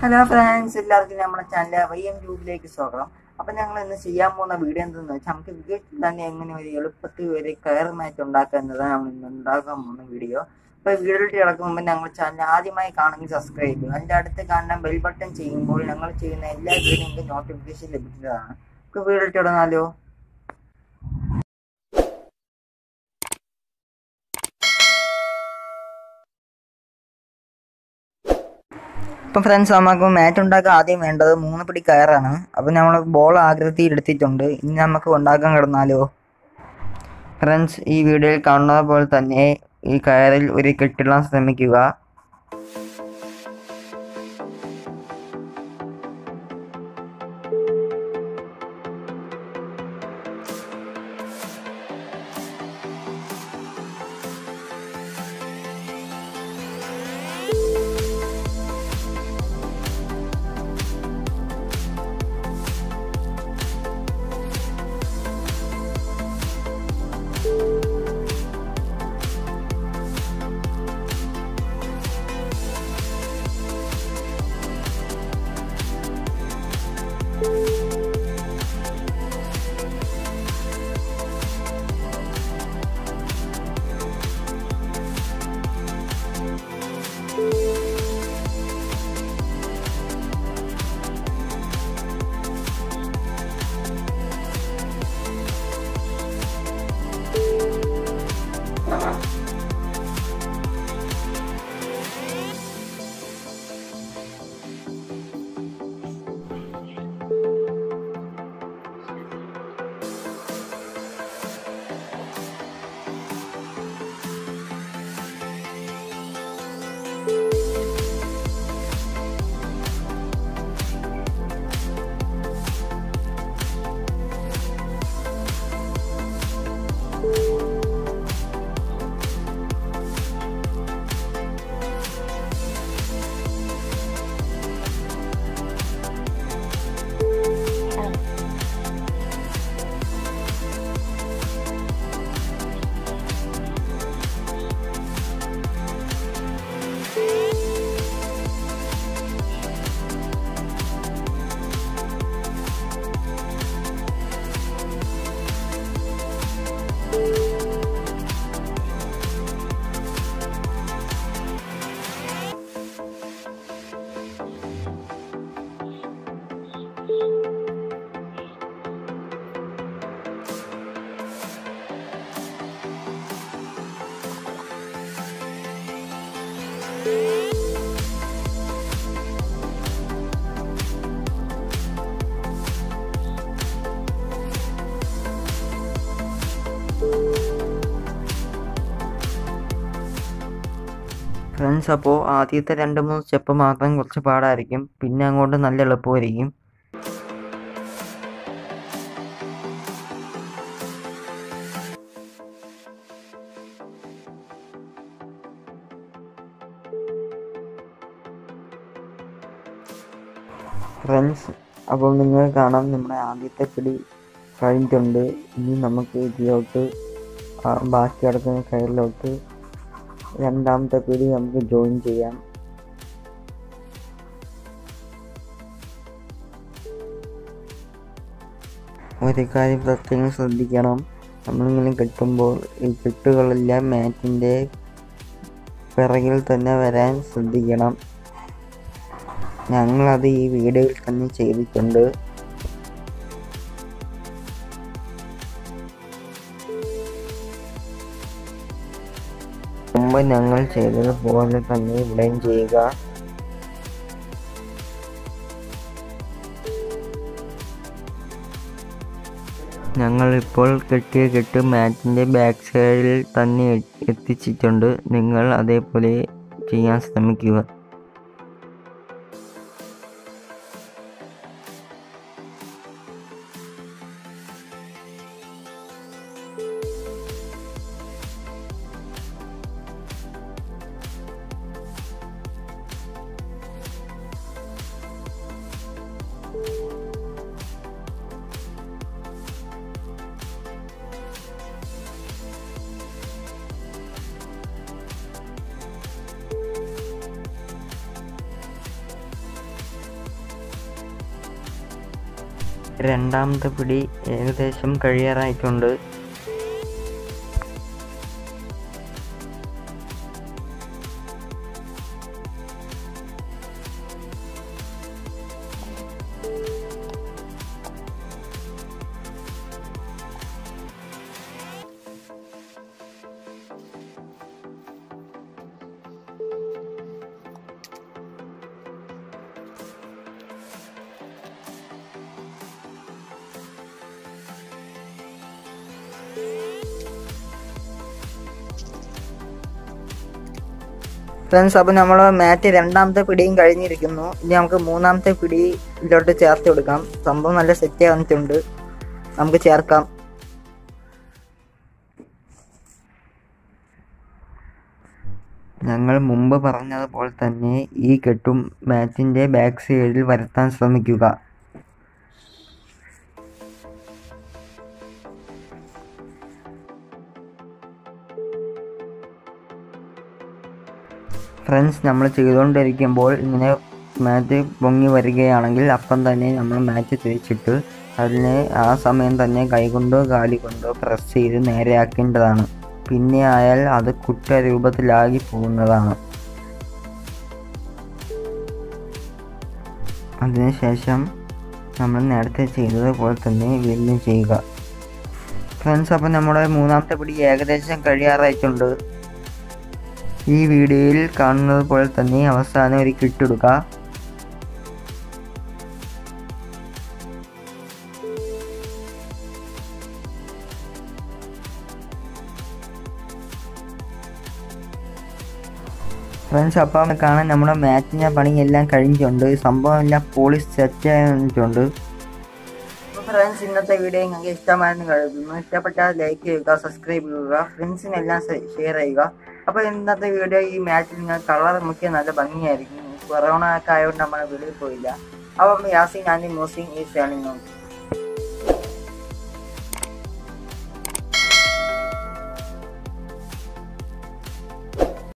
hello friends എല്ലാവർക്കും നമ്മുടെ channel Y M ട്യൂബിലേക്ക് സ്വാഗതം അപ്പൊ ഞങ്ങൾ ഇന്ന് ചെയ്യാൻ പോകുന്ന വീഡിയോ എന്തെന്ന് വെച്ചാൽ നമുക്ക് വീട്ടിൽ തന്നെ എങ്ങനെ ഒരു എളുപ്പത്തിൽ ഒരു കയർ മാറ്റ് ഉണ്ടാക്കുക എന്നതാണ് നമ്മൾ ഇന്ന് ഉണ്ടാക്കാൻ പോകുന്ന വീഡിയോ അപ്പൊ വീഡിയോയിലേക്ക് കിടക്കും മുമ്പ് ഞങ്ങൾ ചാനൽ ആദ്യമായി കാണുമെങ്കിൽ സബ്സ്ക്രൈബ് ചെയ്യും അതിന്റെ അടുത്ത് കാണുന്ന ബെൽ ബട്ടൺ ചെയ്യുമ്പോൾ ഞങ്ങൾ ചെയ്യുന്ന എല്ലാ വീഡിയോയും നോട്ടിഫിക്കേഷൻ ലഭിക്കുന്നതാണ് നമുക്ക് വീഡിയോയിലേക്ക് തുടങ്ങാലോ ഇപ്പം ഫ്രണ്ട്സ് നമുക്ക് മാറ്റ് ഉണ്ടാക്കാൻ ആദ്യം വേണ്ടത് മൂന്ന് പിടി കയറാണ് അപ്പം നമ്മൾ ബോൾ ആകൃതിയിൽ എടുത്തിട്ടുണ്ട് ഇനി നമുക്ക് ഉണ്ടാക്കാൻ കിടന്നാലോ ഫ്രണ്ട്സ് ഈ വീഡിയോയിൽ കാണുന്നത് പോലെ തന്നെ ഈ കയറിൽ ഒരു കെട്ടിടാൻ ശ്രമിക്കുക ഫ്രണ്ട്സ് അപ്പോൾ ആദ്യത്തെ രണ്ട് മൂന്ന് സ്റ്റെപ്പ് മാത്രം കുറച്ച് പാടായിരിക്കും പിന്നെ അങ്ങോട്ട് നല്ല എളുപ്പമായിരിക്കും ഫ്രണ്ട്സ് അപ്പോൾ നിങ്ങൾ കാണാം നമ്മുടെ ആദ്യത്തെ പിടി കഴിഞ്ഞിട്ടുണ്ട് ഇനി നമുക്ക് ഇതിലോട്ട് ആ ബാക്കി കിടക്കുന്ന കയറിലോട്ട് രണ്ടാമത്തെ പിടി നമുക്ക് ജോയിൻ ചെയ്യാം ഒരു കാര്യം പ്രത്യേകം ശ്രദ്ധിക്കണം നമ്മളിങ്ങനെ കെട്ടുമ്പോൾ ഈ കെട്ടുകളെല്ലാം മാറ്റിൻ്റെ പിറകിൽ തന്നെ വരാൻ ശ്രദ്ധിക്കണം ഞങ്ങളത് ഈ വീഡിയോയിൽ തന്നെ ചെയ്തിട്ടുണ്ട് മുമ്പ് ഞങ്ങൾ ചെയ്തതുപോലെ തന്നെ ഇവിടെയും ചെയ്യുക ഞങ്ങൾ ഇപ്പോൾ കെട്ടിയ കെട്ട് മാറ്റിൻ്റെ ബാക്ക് സൈഡിൽ തന്നെ എത്തിച്ചിട്ടുണ്ട് നിങ്ങൾ അതേപോലെ ചെയ്യാൻ ശ്രമിക്കുക രണ്ടാമത്തെ പിടി ഏകദേശം കഴിയാറായിട്ടുണ്ട് ഫ്രണ്ട്സ് അപ്പോൾ നമ്മൾ മാറ്റ് രണ്ടാമത്തെ പിടിയും കഴിഞ്ഞിരിക്കുന്നു ഇനി നമുക്ക് മൂന്നാമത്തെ പിടി ഇതിലോട്ട് ചേർത്ത് കൊടുക്കാം സംഭവം നല്ല സെറ്റ് വന്നിട്ടുണ്ട് നമുക്ക് ചേർക്കാം ഞങ്ങൾ മുമ്പ് പറഞ്ഞതുപോലെ തന്നെ ഈ കെട്ടും മാറ്റിൻ്റെ ബാക്ക് സൈഡിൽ വരുത്താൻ ശ്രമിക്കുക ഫ്രണ്ട്സ് നമ്മൾ ചെയ്തുകൊണ്ടിരിക്കുമ്പോൾ ഇങ്ങനെ മാറ്റ് പൊങ്ങി വരികയാണെങ്കിൽ അപ്പം തന്നെ നമ്മൾ മാറ്റ് തിരിച്ചിട്ട് അതിനെ ആ സമയം തന്നെ കൈകൊണ്ടോ കാലി കൊണ്ടോ പ്രസ് ചെയ്ത് നേരെയാക്കേണ്ടതാണ് പിന്നെ ആയാൽ അത് കുറ്റ രൂപത്തിലാകി പോകുന്നതാണ് അതിനുശേഷം നമ്മൾ നേരത്തെ ചെയ്തതുപോലെ തന്നെ വീണ്ടും ചെയ്യുക ഫ്രണ്ട്സ് അപ്പോൾ നമ്മുടെ മൂന്നാമത്തെ പിടി ഏകദേശം കഴിയാറായിട്ടുണ്ട് ഈ വീഡിയോയിൽ കാണുന്നത് പോലെ തന്നെ അവസാനം ഒരു കിട്ടിടുക ഫ്രണ്ട്സ് അപ്പം കാണാൻ നമ്മുടെ മാച്ചിൻ്റെ പണിയെല്ലാം കഴിഞ്ഞിട്ടുണ്ട് സംഭവം എല്ലാം പോളിസ് സെറ്റ് ആയിട്ടുണ്ട് ഫ്രണ്ട്സ് ഇന്നത്തെ വീഡിയോ നിങ്ങൾക്ക് ഇഷ്ടമായെന്ന് കരുതുന്നു ഇഷ്ടപ്പെട്ടാൽ ലൈക്ക് ചെയ്യുക സബ്സ്ക്രൈബ് ചെയ്യുക ഫ്രണ്ട്സിനെല്ലാം ഷെയർ ചെയ്യുക അപ്പോൾ ഇന്നത്തെ വീഡിയോ ഈ മാച്ചിൽ നിങ്ങൾ കളർ മുക്കിയ നല്ല ഭംഗിയായിരിക്കും കൊറോണ ഒക്കെ ആയതുകൊണ്ട് നമ്മൾ വെളിയിൽ പോയില്ല അപ്പം യാസിൻ ആൻഡ് മോസിങ് ഈ സേണിംഗ്